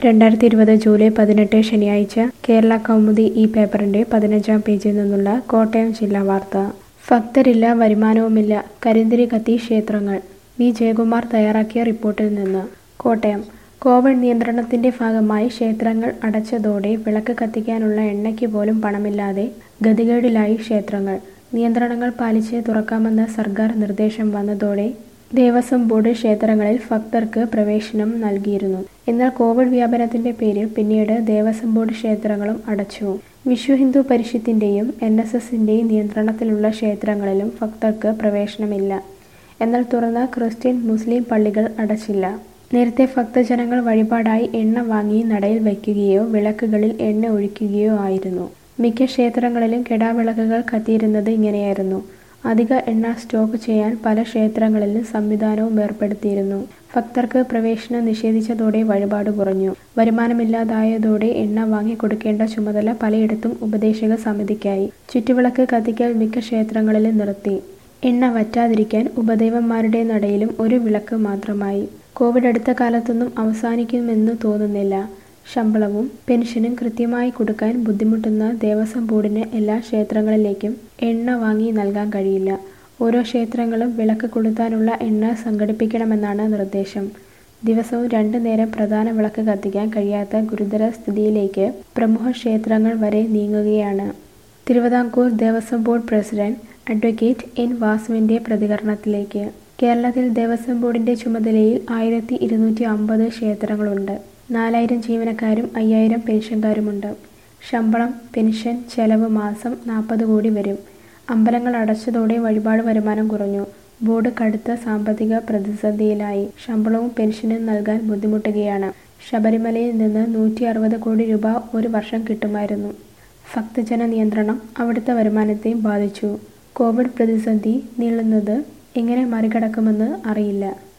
രണ്ടായിരത്തി ഇരുപത് ജൂലൈ പതിനെട്ട് ശനിയാഴ്ച കേരള കൗമുദി ഈ പേപ്പറിന്റെ പതിനഞ്ചാം പേജിൽ നിന്നുള്ള കോട്ടയം ജില്ലാ വാർത്ത ഭക്തരില്ല വരുമാനവുമില്ല കരിന്തിരി കത്തി ക്ഷേത്രങ്ങൾ വി ജയകുമാർ തയ്യാറാക്കിയ റിപ്പോർട്ടിൽ നിന്ന് കോട്ടയം കോവിഡ് നിയന്ത്രണത്തിന്റെ ഭാഗമായി ക്ഷേത്രങ്ങൾ അടച്ചതോടെ വിളക്ക് കത്തിക്കാനുള്ള എണ്ണയ്ക്ക് പോലും പണമില്ലാതെ ഗതികേടിലായി ക്ഷേത്രങ്ങൾ നിയന്ത്രണങ്ങൾ പാലിച്ച് തുറക്കാമെന്ന സർക്കാർ നിർദ്ദേശം വന്നതോടെ ദേവസ്വം ബോർഡ് ക്ഷേത്രങ്ങളിൽ ഭക്തർക്ക് പ്രവേശനം നൽകിയിരുന്നു എന്നാൽ കോവിഡ് വ്യാപനത്തിന്റെ പേരിൽ പിന്നീട് ദേവസ്വം ബോർഡ് ക്ഷേത്രങ്ങളും അടച്ചു വിശ്വ ഹിന്ദു പരിഷത്തിന്റെയും എൻ എസ് എസിന്റെയും നിയന്ത്രണത്തിലുള്ള ക്ഷേത്രങ്ങളിലും ഭക്തർക്ക് പ്രവേശനമില്ല എന്നാൽ തുറന്ന ക്രിസ്ത്യൻ മുസ്ലിം പള്ളികൾ അടച്ചില്ല നേരത്തെ ഭക്തജനങ്ങൾ വഴിപാടായി എണ്ണ വാങ്ങി നടയിൽ വയ്ക്കുകയോ വിളക്കുകളിൽ എണ്ണ ഒഴിക്കുകയോ ആയിരുന്നു മിക്ക ക്ഷേത്രങ്ങളിലും കെടാവിളക്കുകൾ കത്തിയിരുന്നത് ഇങ്ങനെയായിരുന്നു അധിക എണ്ണ സ്റ്റോക്ക് ചെയ്യാൻ പല ക്ഷേത്രങ്ങളിലും സംവിധാനവും ഏർപ്പെടുത്തിയിരുന്നു ഭക്തർക്ക് പ്രവേശനം നിഷേധിച്ചതോടെ വഴിപാട് കുറഞ്ഞു വരുമാനമില്ലാതായതോടെ എണ്ണ വാങ്ങി കൊടുക്കേണ്ട ചുമതല പലയിടത്തും ഉപദേശക സമിതിക്കായി ചുറ്റുവിളക്ക് കത്തിക്കൽ മിക്ക ക്ഷേത്രങ്ങളിലും നിർത്തി എണ്ണ വറ്റാതിരിക്കാൻ ഉപദേവന്മാരുടെ നടയിലും ഒരു വിളക്ക് മാത്രമായി കോവിഡ് അടുത്ത കാലത്തൊന്നും അവസാനിക്കുമെന്ന് തോന്നുന്നില്ല ശമ്പളവും പെൻഷനും കൃത്യമായി കൊടുക്കാൻ ബുദ്ധിമുട്ടുന്ന ദേവസ്വം ബോർഡിന് എല്ലാ ക്ഷേത്രങ്ങളിലേക്കും എണ്ണ വാങ്ങി നൽകാൻ കഴിയില്ല ഓരോ ക്ഷേത്രങ്ങളും വിളക്ക് കൊളുത്താനുള്ള എണ്ണ സംഘടിപ്പിക്കണമെന്നാണ് നിർദ്ദേശം ദിവസവും രണ്ടു നേരം പ്രധാന വിളക്ക് കത്തിക്കാൻ കഴിയാത്ത ഗുരുതര സ്ഥിതിയിലേക്ക് പ്രമുഖ ക്ഷേത്രങ്ങൾ വരെ നീങ്ങുകയാണ് Thiruvithamkur Devaswom board president advocate N വാസുവിന്റെ പ്രതികരണത്തിലേക്ക് കേരളത്തിൽ ദേവസ്വം ബോർഡിന്റെ ചുമതലയിൽ ആയിരത്തി ഇരുന്നൂറ്റി അമ്പത് ക്ഷേത്രങ്ങളുണ്ട് നാലായിരം ജീവനക്കാരും അയ്യായിരം പെൻഷൻകാരുമുണ്ട് ശമ്പളം പെൻഷൻ ചെലവ് മാസം നാൽപ്പത് കോടി വരും അമ്പലങ്ങൾ അടച്ചതോടെ വഴിപാട് വരുമാനം കുറഞ്ഞു ബോർഡ് കടുത്ത സാമ്പത്തിക പ്രതിസന്ധിയിലായി ശമ്പളവും പെൻഷനും നൽകാൻ ബുദ്ധിമുട്ടുകയാണ് ശബരിമലയിൽ നിന്ന് നൂറ്റി അറുപത് കോടി രൂപ ഒരു വർഷം കിട്ടുമായിരുന്നു ഭക്തജന നിയന്ത്രണം അവിടുത്തെ വരുമാനത്തെയും ബാധിച്ചു കോവിഡ് പ്രതിസന്ധി നീളുന്നത് എങ്ങനെ മറികടക്കുമെന്ന് അറിയില്ല